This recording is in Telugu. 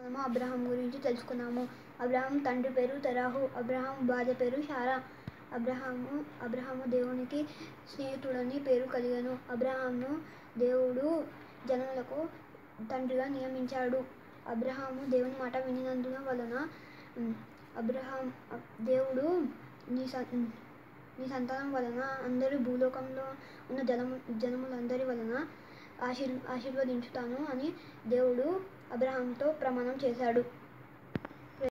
మనము అబ్రహాం గురించి తెలుసుకున్నాము అబ్రహాం తండ్రి పేరు తెరాహు అబ్రహాం భార్య పేరు షారా అబ్రహాము అబ్రహాము దేవునికి స్నేహితుడని పేరు కలిగాను అబ్రహాంను దేవుడు జనములకు తండ్రిగా నియమించాడు అబ్రహాము దేవుని మాట వినినందున వలన ఉమ్, అబ్రహాం అబ్- దేవుడు నీ స- నీ సంతానం వలన అందరూ భూలోకంలో ఉన్న జనము జనములందరి వలన ఆశీర్ ఆశీర్వదించుతాను అని దేవుడు అబ్రహాంతో ప్రమాణం చేశాడు